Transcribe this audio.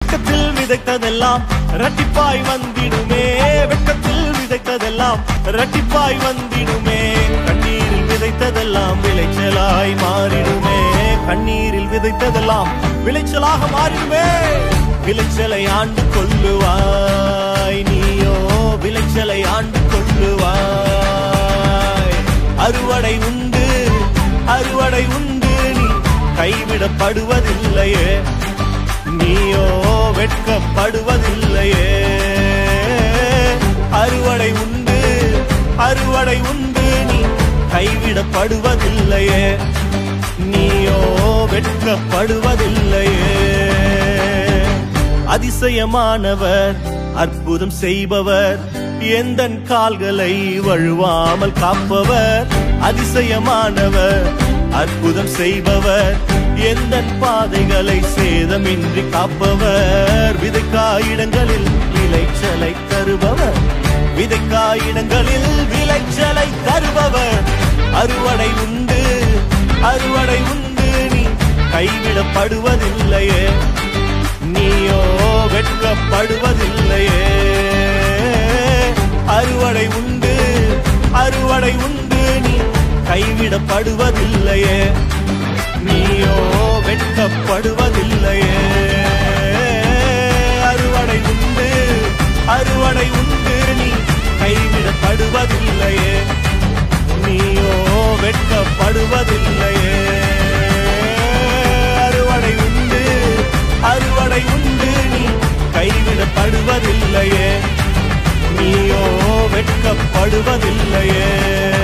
வெட்கத்தில் விதைத்ததெல்லாம் ரட்டிப்பாய் வந்திடுமே வெட்கத்தில் விதைத்ததெல்லாம் ரட்டிப்பாய் வந்திடுமே கண்ணீரில் விதைத்ததெல்லாம் விளைச்சலாய் மாறிடுமே கண்ணீரில் விதைத்ததெல்லாம் விளைச்சலாக மாறிடுமே விளைச்சலை ஆண்டு கொள்ளுவாய் நீயோ விளைச்சலை ஆண்டு கொள்ளுவாய் அறுவடை உண்டு அறுவடை உண்டு நீ கைவிடப்படுவதில்லையே நீயோ வெட்கப்படுவதில்லையே அறுவடை உண்டு அறுவடை உண்டு நீ கைவிடப்படுவதில்லையே நீயோ வெட்கப்படுவதில்லையே அதிசயமானவர் அற்புதம் செய்பவர் எந்த கால்களை வழுவாமல் காப்பவர் அதிசயமானவர் அற்புதம் செய்பவர் எந்த பாதைகளை சேதமின்றி காப்பவர் விதைக்காயிடங்களில் விளைச்சலை தருபவர் விதைக்காயிடங்களில் விளைச்சலை தருபவர் அறுவடை உண்டு அறுவடை உண்டு நீ கைவிடப்படுவதில்லையே நீயோ வெட்கப்படுவதில்லையே அறுவடை உண்டு அறுவடை உண்டு நீ கைவிடப்படுவதில்லையே நீயோ வெட்கப்படுவதில்லையே அறுவடை உண்டு அறுவடை உண்டு நீ கைவிடப்படுவதில்லையே நீயோ வெட்கப்படுவதில்லையே அறுவடை உண்டு அறுவடை உண்டு நீ கைவிடப்படுவதில்லையே நீயோ வெட்கப்படுவதில்லையே